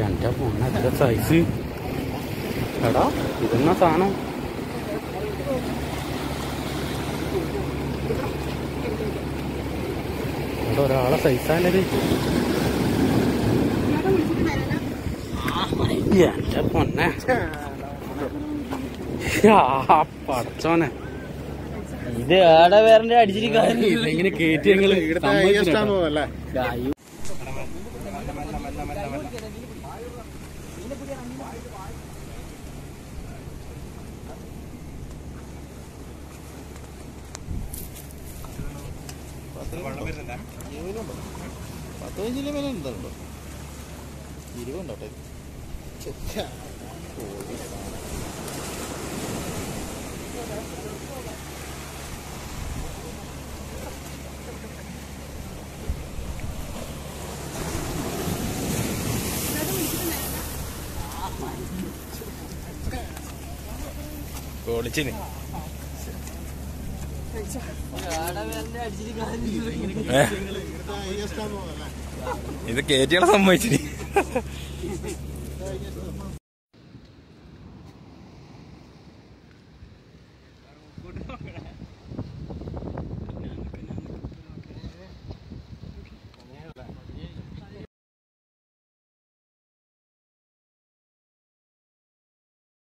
എന്റെ പൊണ്ണ എത്ര സൈസ് എടാ ഇതെന്നാ സാധനം ഇവിടെ ഒരാളെ സൈസാണത് എന്റെ പൊന്നെ ആ പടച്ചോനെ ഇത് ഏടെ പേരന്റെ അടിച്ചിരിക്കാൻ ഇതെങ്ങനെ കേറ്റി ഞങ്ങള് സമ്മതിച്ചില്ല അല്ലേ പത്ത് പതിനഞ്ചിലെ വില ഉണ്ടോ ഇരുപതുണ്ടോട്ടെ പൊളിച്ചിന് ഇത് കേറ്റിയാണ് സമ്മതിച്ചിന്